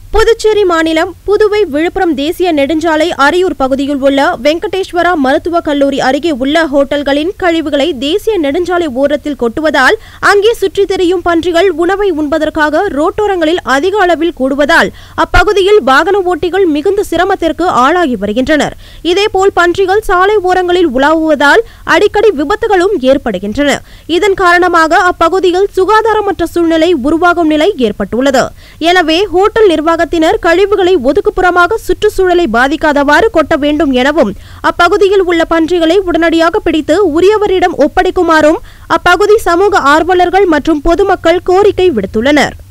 புதுச்சேரி மாநிலம் புதுவை விழுப்புரம் தேசிய நெடுஞ்சாலை அரியூர் பகுதியில் உள்ள வெங்கடேஸ்வரா மருத்துவக் கல்லூரி அருகே உள்ள ஹோட்டல்களின் கழிவுகளை தேசிய நெடுஞ்சாலை ஓரத்தில் கொட்டுவதால் அங்கே சுற்றித் திரியும் பன்றிகள் உணவை உண்பதற்காக ரோட்டோரங்களில் அதிக அளவில் கூடுவதால் அப்பகுதியில் வாகன ஓட்டிகள் மிகுந்த சிரமத்திற்கு ஆளாகி வருகின்றனர் இதேபோல் பன்றிகள் சாலை ஓரங்களில் உலாவுவதால் அடிக்கடி விபத்துகளும் ஏற்படுகின்றன இதன் காரணமாக அப்பகுதியில் சுகாதாரமற்ற சூழ்நிலை உருவாகும் நிலை ஏற்பட்டுள்ளது எனவே ஹோட்டல் நிர்வாகத்தினர் கழிவுகளை ஒதுக்குப்புறமாக சுற்றுச்சூழலை பாதிக்காதவாறு கொட்ட வேண்டும் எனவும் அப்பகுதியில் உள்ள பன்றிகளை உடனடியாக பிடித்து உரியவரிடம் ஒப்படைக்குமாறும் அப்பகுதி சமூக ஆர்வலர்கள் மற்றும் பொதுமக்கள் கோரிக்கை விடுத்துள்ளனர்